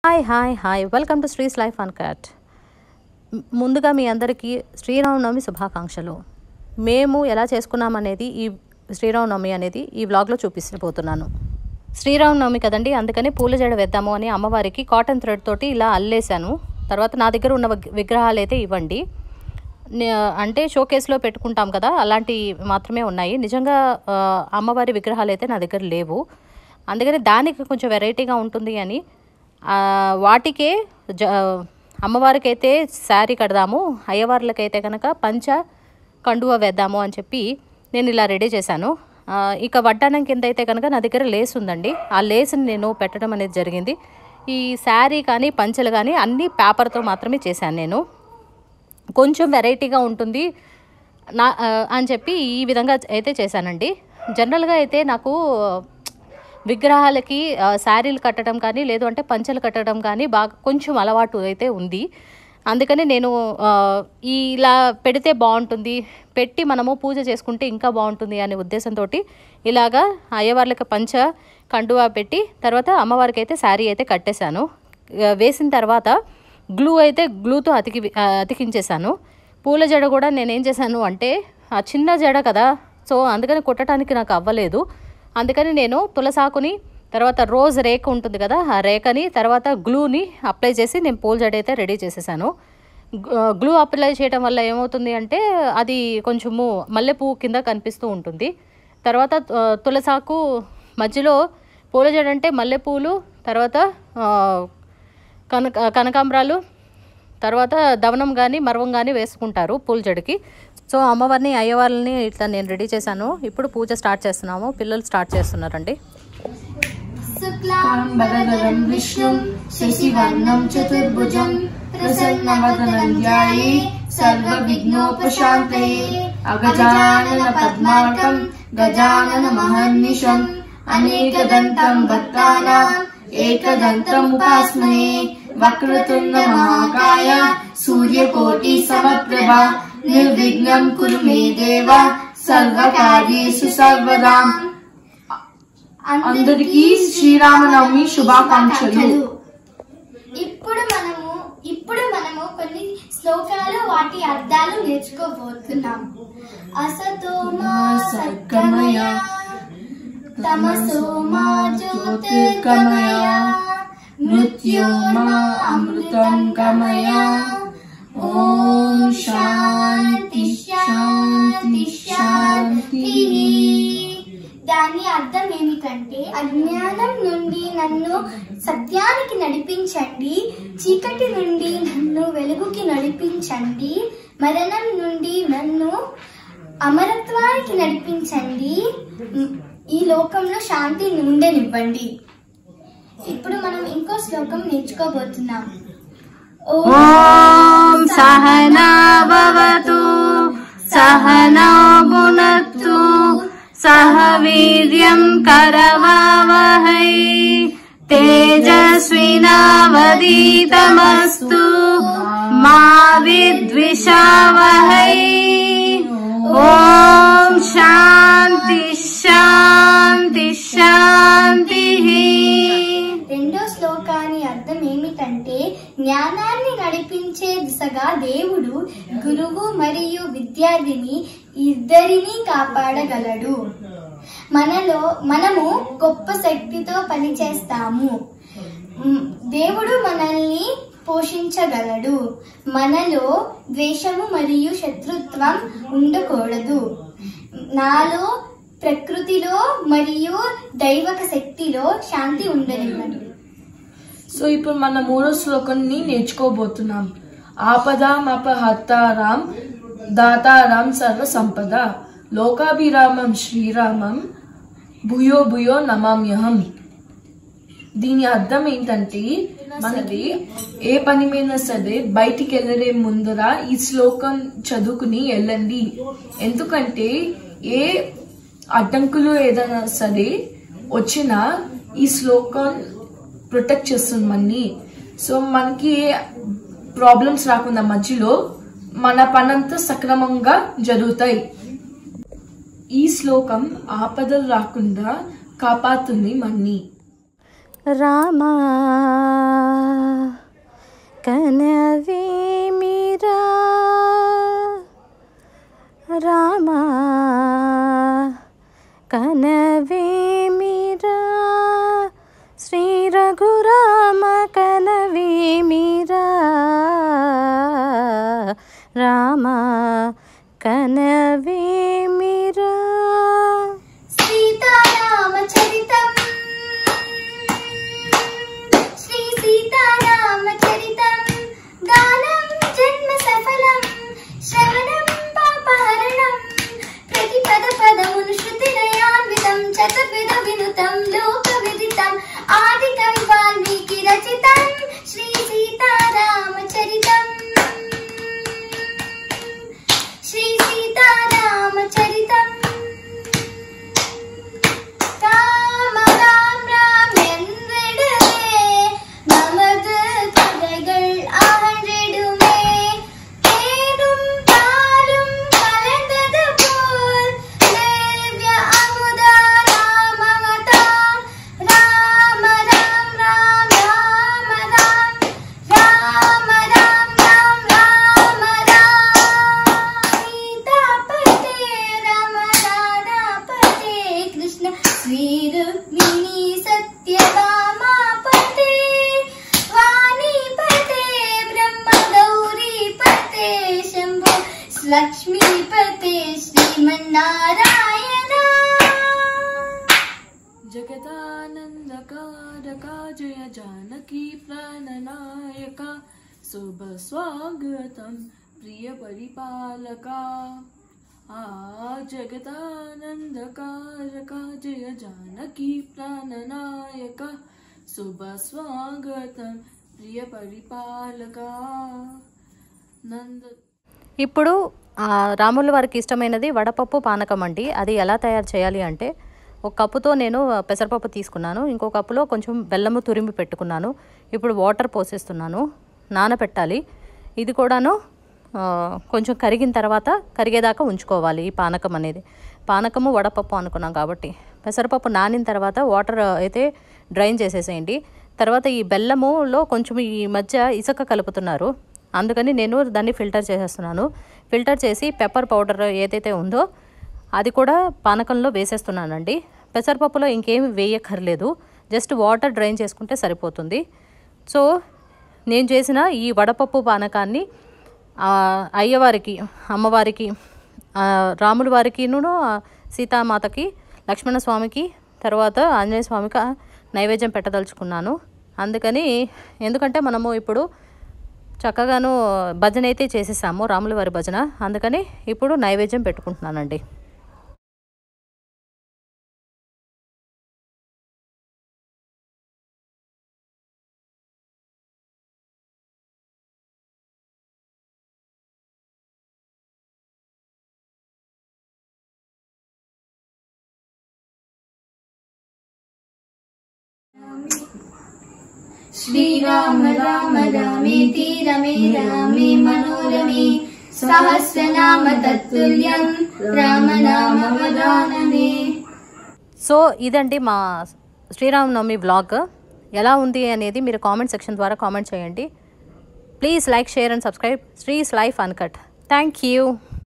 hi hi hi welcome to Sree's life uncut ముందుగా మీ అందరికీ శ్రీరామనవమి శుభాకాంక్షలు మేము ఎలా చేసుకున్నామనేది ఈ శ్రీరామనవమి అనేది ఈ వ్లాగ్లో చూపించబోతున్నాను శ్రీరామనవమి కదండి అందుకని పూల జడ వేద్దాము అని అమ్మవారికి కాటన్ థ్రెడ్ తోటి ఇలా అల్లేశాను తర్వాత నా దగ్గర ఉన్న విగ్- విగ్రహాలు అయితే ఇవ్వండి నే- అంటే షోకేస్లో పెట్టుకుంటాం కదా అలాంటి మాత్రమే ఉన్నాయి నిజంగా ఆ, అమ్మవారి విగ్రహాలు అయితే నా దగ్గర లేవు అందుకని దానికి కొంచెం వెరైటీగా ఉంటుంది అని ఆ, వాటికే జ అమ్మవారికి అయితే శారీ కడదాము అయ్యవార్లకైతే కనుక పంచ కండువ వేద్దాము అని చెప్పి నేను ఇలా రెడీ చేశాను ఆ, ఇక వడ్డానం కింద అయితే కనుక నా దగ్గర లేస్ ఉందండి ఆ లేస్ని నేను పెట్టడం అనేది జరిగింది ఈ శారీ కానీ పంచలు కానీ అన్నీ పేపర్తో మాత్రమే చేశాను నేను కొంచెం వెరైటీగా ఉంటుంది నా ఆ, అని చెప్పి ఈ విధంగా అయితే చేశానండి జనరల్గా అయితే నాకు విగ్రహాలకి ఆ, శారీలు కట్టడం కానీ లేదు అంటే పంచలు కట్టడం కానీ బాగా కొంచెం అలవాటు అయితే ఉంది అందుకని నేను ఆ, ఈ ఇలా పెడితే బాగుంటుంది పెట్టి మనము పూజ చేసుకుంటే ఇంకా బాగుంటుంది అనే ఉద్దేశంతో ఇలాగా అయ్యవార్లకి పంచ కండువా పెట్టి తర్వాత అమ్మవారికి అయితే శారీ అయితే కట్టేశాను ఆ, వేసిన తర్వాత గ్లూ అయితే గ్లూతో అతికి ఆ, అతికించేశాను పూల జడ కూడా నేనేం చేశాను అంటే ఆ చిన్న జడ కదా సో అందుకని కుట్టడానికి నాకు అవ్వలేదు అందుకని నేను తులసాకుని తర్వాత రోజ్ రేక్ ఉంటుంది కదా ఆ రేకని తర్వాత గ్లూని అప్లై చేసి నేను పూల జడ అయితే రెడీ చేసేసాను గ్- గ్లూ అప్లై చేయడం వల్ల ఏమవుతుంది అంటే అది కొంచెము మల్లెపువ్వు కింద కనిపిస్తూ ఉంటుంది తర్వాత ఆ, తులసాకు మధ్యలో పూల జడ అంటే మల్లెపూలు తర్వాత ఆ, కనక కనకాంబరాలు తర్వాత దవనం కానీ మరవం కానీ వేసుకుంటారు పూల జడకి సో అమ్మవారిని అయ్యవారిని ఇట్లా నేను రెడీ చేశాను ఇప్పుడు పూజ స్టార్ట్ చేస్తున్నాము పిల్లలు స్టార్ట్ చేస్తున్నారండి शुक्लाम्बरधरं विष्णुं शशिवर्णं चतुर्भुजं प्रसन्नवदनं ध्याये सर्वविघ्नोपशान्तये अगजाननपद्मार्कं गजाननमहर्निशम् अनेकदन्तं भक्तानाम् एकदन्तमुपास्महे वक्रतुण्डमहाकाय सूर्यकोटिसमप्रभा निर्विघ्नं कुरु मे देव सर्वकार्येषु सर्वदा అందరికీ శ్రీరామనవమి శుభాకాంక్షలు ఇప్పుడు మనము ఇప్పుడు మనము కొన్ని శ్లోకాలు వాటి అర్థాలు నేర్చుకోబోతున్నాం అసతో మా సద్గమయ తమసో మా జ్యోతిర్గమయ మృత్యో మా అమృతం గమయ ఓం శాంతి శాంతి శాంతి దాని అర్థం ఏమిటంటే అజ్ఞానం నుండి నన్ను సత్యానికి నడిపించండి చీకటి నుండి నన్ను వెలుగుకి నడిపించండి మరణం నుండి నన్ను అమరత్వానికి నడిపించండి మ్, ఈ లోకంలో శాంతి ఉండనివ్వండి ఇప్పుడు మనం ఇంకో శ్లోకం నేర్చుకోబోతున్నాం ఓం సహనా భవతు సహనౌ భునత్తు సహ వీర్యం కరవావహై తేజస్వినావదీతమస్తు మా విద్విషావహై ఓం శాంతి శాంతి శాంతి రెండో శ్లోకాని అర్థం ఏమిటంటే జ్ఞానాన్ని నడిపించే దిశగా దేవుడు గురువు మరియు విద్యార్థిని ఇద్దరిని కాపాడగలడు మనలో మనము గొప్ప శక్తితో పనిచేస్తాము మ్, దేవుడు మనల్ని పోషించగలడు మనలో ద్వేషము మరియు శత్రుత్వం ఉండకూడదు నాలో ప్రకృతిలో మరియు దైవక శక్తిలో శాంతి ఉండనివ్వండి సో ఇప్పుడు మన మూడో శ్లోకాన్ని నేర్చుకోబోతున్నాం ఆపదామపహర్తారాం దాతారాం సర్వ సంపద లోకాభిరామం శ్రీరామం భూయో భూయో నమామ్యహం దీని అర్థం ఏంటంటే మనది ఏ పని మీద సరే బయటికి వెళ్ళే ముందర ఈ శ్లోకం చదువుకుని వెళ్ళండి ఎందుకంటే ఏ అడ్డంకులు ఏదైనా సరే వచ్చినా ఈ శ్లోకం ప్రొటెక్ట్ చేస్తుంది మనని సో మనకి ప్రాబ్లమ్స్ రాకుండా మధ్యలో మన పనంతా సక్రమంగా జరుగుతాయి ఈ శ్లోకం ఆపదలు రాకుండా కాపాడుతుంది మన్ని రామా కనవేమిరా రామా కనవేమిరా శ్రీ రఘురామ కనవేమిరా రామ కనవేమిరా సీతారామ చరితం శ్రీ సీతారామ చరితం గానం జన్మ సఫలం శ్రవణం పాపహరణం ప్రతి పద పదమును శృతిలయాన్వితం చతుర్విధ వినుతం లోక విదితం ఆది కవి వాల్మీకి రచితం శ్రీ సీతారామ చరితం శ్రీ సీతారామ చరితం காமராம் ராம் என்றிடுமே நமது கதைகள் அகன்றிடுமே தேனும் பாலும் கலந்தது போல் தேவ்ய அமுதா ராமவதாம் ராம ராம் ராம் ராம ராம் ராம ராம் ராம் ராம ராம் சீதாபதே ராமதாடாபதே கிருஷ்ண ஸ்ரீருக்மிணி சத்யபாமாபதே வாணிபதே பிரம்ம கௌரிபதே शम्भो लक्ष्मीपते श्रीमन्नारायण जगदानन्दकारका जय जानकी प्राणनायका शुभ स्वागतं प्रियपरिपालका आ जगदानन्दकारका जय जानकी प्राणनायका शुभ स्वागतं प्रियपरिपालका नन्द ఇప్పుడు ఆ, రాముల వారికి ఇష్టమైనది వడపప్పు పానకం అండి అది ఎలా తయారు చేయాలి అంటే ఒక కప్పుతో నేను పెసరపప్పు తీసుకున్నాను ఇంకో కప్పులో కొంచెం బెల్లము తురిమి పెట్టుకున్నాను ఇప్పుడు వాటర్ పోసేస్తున్నాను నానబెట్టాలి ఇది కూడాను ఆ, కొంచెం కరిగిన తర్వాత కరిగేదాకా ఉంచుకోవాలి ఈ పానకం అనేది పానకము వడపప్పు అనుకున్నాం కాబట్టి పెసరపప్పు నానిన తర్వాత వాటర్ అయితే డ్రైన్ చేసేసేయండి తర్వాత ఈ బెల్లములో కొంచెం ఈ మధ్య ఇసుక కలుపుతున్నారు అందుకని నేను దాన్ని ఫిల్టర్ చేసేస్తున్నాను ఫిల్టర్ చేసి పెప్పర్ పౌడర్ ఏదైతే ఉందో అది కూడా పానకంలో వేసేస్తున్నానండి పెసరపప్పులో ఇంకేమి వేయక్కర్లేదు జస్ట్ వాటర్ డ్రైన్ చేసుకుంటే సరిపోతుంది సో నేను చేసిన ఈ వడపప్పు పానకాన్ని ఆ, అయ్యవారికి అమ్మవారికి ఆ, రాముల వారికిను ఆ, సీతామాతకి లక్ష్మణ స్వామికి తర్వాత ఆంజనేయ స్వామికి నైవేద్యం పెట్టదలుచుకున్నాను అందుకని ఎందుకంటే మనము ఇప్పుడు చక్కగాను భజన అయితే చేసేసాము రాముల వారి భజన అందుకని ఇప్పుడు నైవేద్యం పెట్టుకుంటున్నానండి श्रीराम राम रामेति रमे रामे मनोरमे सहस्रनाम तत्तुल्यं रामनाम वदानने సో ఇదండి మా శ్రీరామనవమి వ్లాగ్ ఎలా ఉంది అనేది మీరు కామెంట్ సెక్షన్ ద్వారా కామెంట్ చేయండి please like share and subscribe Sree's life uncut thank you